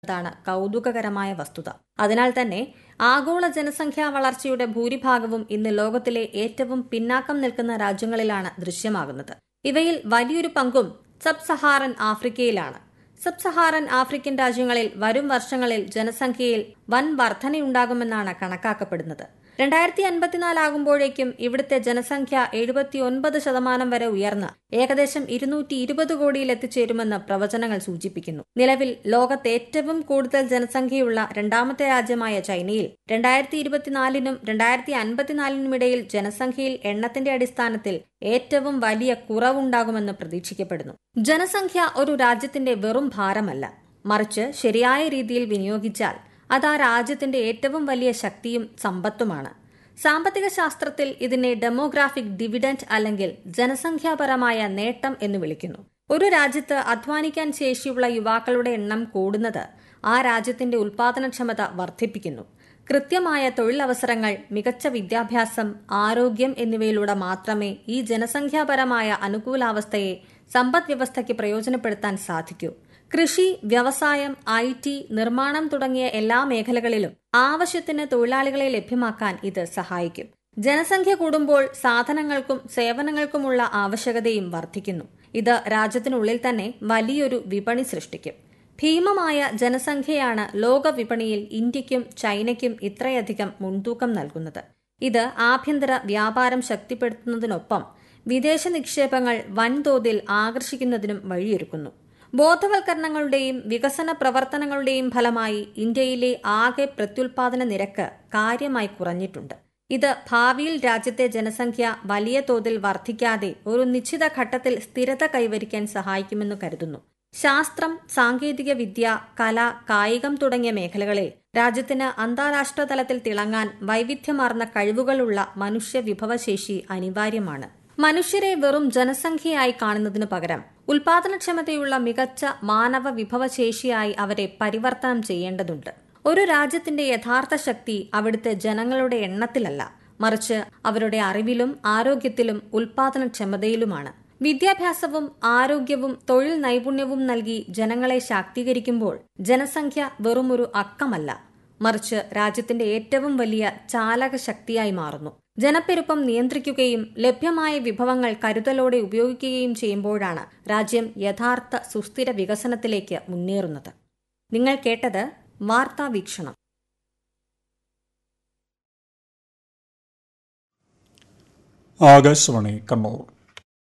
താണ് കൗതുകകരമായ വസ്തുത അതിനാൽ തന്നെ ആഗോള ജനസംഖ്യാ വളർച്ചയുടെ ഭൂരിഭാഗവും ഇന്ന് ലോകത്തിലെ ഏറ്റവും പിന്നാക്കം നിൽക്കുന്ന രാജ്യങ്ങളിലാണ് ദൃശ്യമാകുന്നത് ഇവയിൽ വലിയൊരു പങ്കും സബ് സഹാറൻ ആഫ്രിക്കയിലാണ് സബ് സഹാറൻ ആഫ്രിക്കൻ രാജ്യങ്ങളിൽ വരും വർഷങ്ങളിൽ ജനസംഖ്യയിൽ വൻ വർധനയുണ്ടാകുമെന്നാണ് കണക്കാക്കപ്പെടുന്നത് രണ്ടായിരത്തി അൻപത്തിനാലാകുമ്പോഴേക്കും ഇവിടുത്തെ ജനസംഖ്യ എഴുപത്തിയൊൻപത് ശതമാനം വരെ ഉയർന്ന് ഏകദേശം ഇരുന്നൂറ്റി ഇരുപത് കോടിയിൽ എത്തിച്ചേരുമെന്ന് പ്രവചനങ്ങൾ സൂചിപ്പിക്കുന്നു നിലവിൽ ലോകത്ത് ഏറ്റവും കൂടുതൽ ജനസംഖ്യയുള്ള രണ്ടാമത്തെ രാജ്യമായ ചൈനയിൽ രണ്ടായിരത്തി ഇരുപത്തിനാലിനും രണ്ടായിരത്തി അൻപത്തിനാലിനും ഇടയിൽ ജനസംഖ്യയിൽ എണ്ണത്തിന്റെ അടിസ്ഥാനത്തിൽ ഏറ്റവും വലിയ കുറവുണ്ടാകുമെന്ന് പ്രതീക്ഷിക്കപ്പെടുന്നു ജനസംഖ്യ ഒരു രാജ്യത്തിന്റെ വെറും ഭാരമല്ല മറിച്ച് ശരിയായ രീതിയിൽ വിനിയോഗിച്ചാൽ അത് ആ രാജ്യത്തിന്റെ ഏറ്റവും വലിയ ശക്തിയും സമ്പത്തുമാണ് സാമ്പത്തിക ശാസ്ത്രത്തിൽ ഇതിനെ ഡെമോഗ്രാഫിക് ഡിവിഡന്റ് അല്ലെങ്കിൽ ജനസംഖ്യാപരമായ നേട്ടം എന്ന് വിളിക്കുന്നു ഒരു രാജ്യത്ത് അധ്വാനിക്കാൻ ശേഷിയുള്ള യുവാക്കളുടെ എണ്ണം കൂടുന്നത് ആ രാജ്യത്തിന്റെ ഉൽപാദനക്ഷമത വർദ്ധിപ്പിക്കുന്നു കൃത്യമായ തൊഴിലവസരങ്ങൾ മികച്ച വിദ്യാഭ്യാസം ആരോഗ്യം എന്നിവയിലൂടെ മാത്രമേ ഈ ജനസംഖ്യാപരമായ അനുകൂലാവസ്ഥയെ സമ്പദ് വ്യവസ്ഥയ്ക്ക് പ്രയോജനപ്പെടുത്താൻ സാധിക്കൂ കൃഷി വ്യവസായം ഐ ടി നിർമ്മാണം തുടങ്ങിയ എല്ലാ മേഖലകളിലും ആവശ്യത്തിന് തൊഴിലാളികളെ ലഭ്യമാക്കാൻ ഇത് സഹായിക്കും ജനസംഖ്യ കൂടുമ്പോൾ സാധനങ്ങൾക്കും സേവനങ്ങൾക്കുമുള്ള ആവശ്യകതയും വർദ്ധിക്കുന്നു ഇത് രാജ്യത്തിനുള്ളിൽ തന്നെ വലിയൊരു വിപണി സൃഷ്ടിക്കും ഭീമമായ ജനസംഖ്യയാണ് ലോക വിപണിയിൽ ഇന്ത്യയ്ക്കും ചൈനയ്ക്കും ഇത്രയധികം മുൻതൂക്കം നൽകുന്നത് ഇത് ആഭ്യന്തര വ്യാപാരം ശക്തിപ്പെടുത്തുന്നതിനൊപ്പം വിദേശ നിക്ഷേപങ്ങൾ വൻതോതിൽ ആകർഷിക്കുന്നതിനും വഴിയൊരുക്കുന്നു ബോധവൽക്കരണങ്ങളുടെയും വികസന പ്രവർത്തനങ്ങളുടെയും ഫലമായി ഇന്ത്യയിലെ ആകെ പ്രത്യുൽപാദന നിരക്ക് കാര്യമായി കുറഞ്ഞിട്ടുണ്ട് ഇത് ഭാവിയിൽ രാജ്യത്തെ ജനസംഖ്യ വലിയ തോതിൽ വർദ്ധിക്കാതെ ഒരു നിശ്ചിത ഘട്ടത്തിൽ സ്ഥിരത കൈവരിക്കാൻ സഹായിക്കുമെന്ന് കരുതുന്നു ശാസ്ത്രം സാങ്കേതിക വിദ്യ കല കായികം തുടങ്ങിയ മേഖലകളിൽ രാജ്യത്തിന് അന്താരാഷ്ട്ര തലത്തിൽ തിളങ്ങാൻ വൈവിധ്യമാർന്ന കഴിവുകളുള്ള മനുഷ്യ വിഭവശേഷി അനിവാര്യമാണ് മനുഷ്യരെ വെറും ജനസംഖ്യയായി കാണുന്നതിനു പകരം ഉൽപാദനക്ഷമതയുള്ള മികച്ച മാനവ വിഭവശേഷിയായി അവരെ പരിവർത്തനം ചെയ്യേണ്ടതുണ്ട് ഒരു രാജ്യത്തിന്റെ യഥാർത്ഥ ശക്തി അവിടുത്തെ ജനങ്ങളുടെ എണ്ണത്തിലല്ല മറിച്ച് അവരുടെ അറിവിലും ആരോഗ്യത്തിലും ഉൽപാദനക്ഷമതയിലുമാണ് വിദ്യാഭ്യാസവും ആരോഗ്യവും തൊഴിൽ നൈപുണ്യവും നൽകി ജനങ്ങളെ ശാക്തീകരിക്കുമ്പോൾ ജനസംഖ്യ വെറുമൊരു അക്കമല്ല മറിച്ച് രാജ്യത്തിന്റെ ഏറ്റവും വലിയ ചാലക ശക്തിയായി മാറുന്നു ജനപ്പെരുപ്പം നിയന്ത്രിക്കുകയും ലഭ്യമായ വിഭവങ്ങൾ കരുതലോടെ ഉപയോഗിക്കുകയും ചെയ്യുമ്പോഴാണ് രാജ്യം യഥാർത്ഥ സുസ്ഥിര വികസനത്തിലേക്ക് മുന്നേറുന്നത് നിങ്ങൾ കേട്ടത് വാർത്താ വീക്ഷണം ആകാശവാണി കണ്ണൂർ